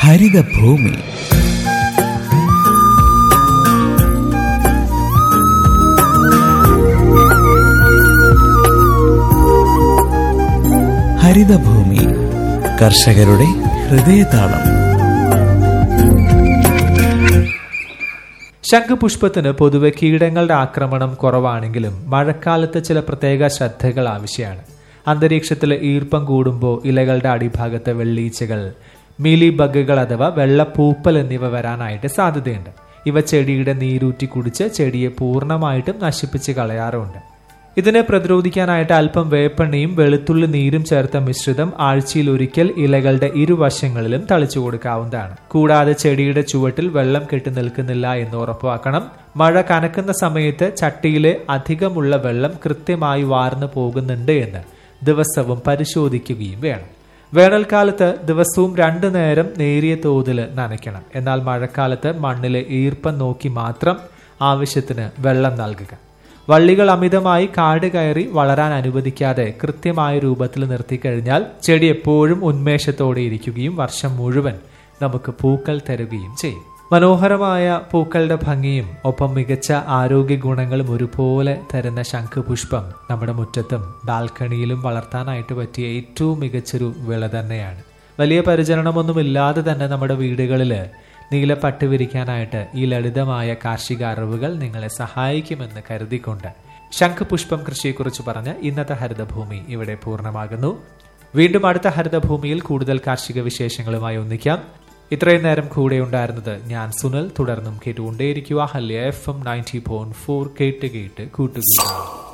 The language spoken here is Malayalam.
ഹരിതഭൂമി ഹരിതഭൂമി കർഷകരുടെ ഹൃദയതാളം ശംഖുപുഷ്പത്തിന് പൊതുവെ കീടങ്ങളുടെ ആക്രമണം കുറവാണെങ്കിലും മഴക്കാലത്ത് ചില പ്രത്യേക ശ്രദ്ധകൾ ആവശ്യമാണ് അന്തരീക്ഷത്തിൽ ഈർപ്പം കൂടുമ്പോൾ ഇലകളുടെ അടിഭാഗത്ത് വെള്ളീച്ചകൾ മീലി ബഗുകൾ അഥവാ വെള്ളപ്പൂപ്പൽ എന്നിവ വരാനായിട്ട് സാധ്യതയുണ്ട് ഇവ ചെടിയുടെ നീരൂറ്റി കുടിച്ച് ചെടിയെ പൂർണ്ണമായിട്ടും നശിപ്പിച്ച് കളയാറുണ്ട് ഇതിനെ പ്രതിരോധിക്കാനായിട്ട് അല്പം വേപ്പെണ്ണയും വെളുത്തുള്ളി നീരും ചേർത്ത മിശ്രിതം ആഴ്ചയിൽ ഒരിക്കൽ ഇലകളുടെ ഇരുവശങ്ങളിലും തളിച്ചു കൊടുക്കാവുന്നതാണ് കൂടാതെ ചെടിയുടെ ചുവട്ടിൽ വെള്ളം കെട്ടി നിൽക്കുന്നില്ല എന്ന് ഉറപ്പാക്കണം മഴ കനക്കുന്ന സമയത്ത് ചട്ടിയിലെ അധികമുള്ള വെള്ളം കൃത്യമായി വാർന്നു പോകുന്നുണ്ട് എന്ന് ദിവസവും പരിശോധിക്കുകയും വേണം വേനൽക്കാലത്ത് ദിവസവും രണ്ടു നേരം നേരിയ തോതിൽ നനയ്ക്കണം എന്നാൽ മഴക്കാലത്ത് മണ്ണിലെ ഈർപ്പം നോക്കി മാത്രം ആവശ്യത്തിന് വെള്ളം നൽകുക വള്ളികൾ അമിതമായി കാട് കയറി വളരാൻ അനുവദിക്കാതെ കൃത്യമായ രൂപത്തിൽ നിർത്തിക്കഴിഞ്ഞാൽ ചെടി എപ്പോഴും ഉന്മേഷത്തോടെ ഇരിക്കുകയും വർഷം മുഴുവൻ നമുക്ക് പൂക്കൾ തരുകയും ചെയ്യും മനോഹരമായ പൂക്കളുടെ ഭംഗിയും ഒപ്പം മികച്ച ആരോഗ്യ ഗുണങ്ങളും ഒരുപോലെ തരുന്ന ശംഖുപുഷ്പം നമ്മുടെ മുറ്റത്തും ബാൽക്കണിയിലും വളർത്താനായിട്ട് പറ്റിയ ഏറ്റവും മികച്ചൊരു വിള തന്നെയാണ് വലിയ പരിചരണമൊന്നുമില്ലാതെ തന്നെ നമ്മുടെ വീടുകളിൽ നീലപ്പട്ട് വിരിക്കാനായിട്ട് ഈ ലളിതമായ കാർഷിക അറിവുകൾ നിങ്ങളെ സഹായിക്കുമെന്ന് കരുതിക്കൊണ്ട് ശംഖുപുഷ്പം കൃഷിയെക്കുറിച്ച് പറഞ്ഞ് ഇന്നത്തെ ഹരിതഭൂമി ഇവിടെ പൂർണ്ണമാകുന്നു വീണ്ടും അടുത്ത ഹരിതഭൂമിയിൽ കൂടുതൽ കാർഷിക വിശേഷങ്ങളുമായി ഒന്നിക്കാം ഇത്രയും നേരം കൂടെ ഉണ്ടായിരുന്നത് ഞാൻ സുനിൽ തുടർന്നും കേട്ടുകൊണ്ടേയിരിക്കുക ഹല്യ F M ninety point four കേട്ട് കേട്ട് കൂട്ടുകയാണ്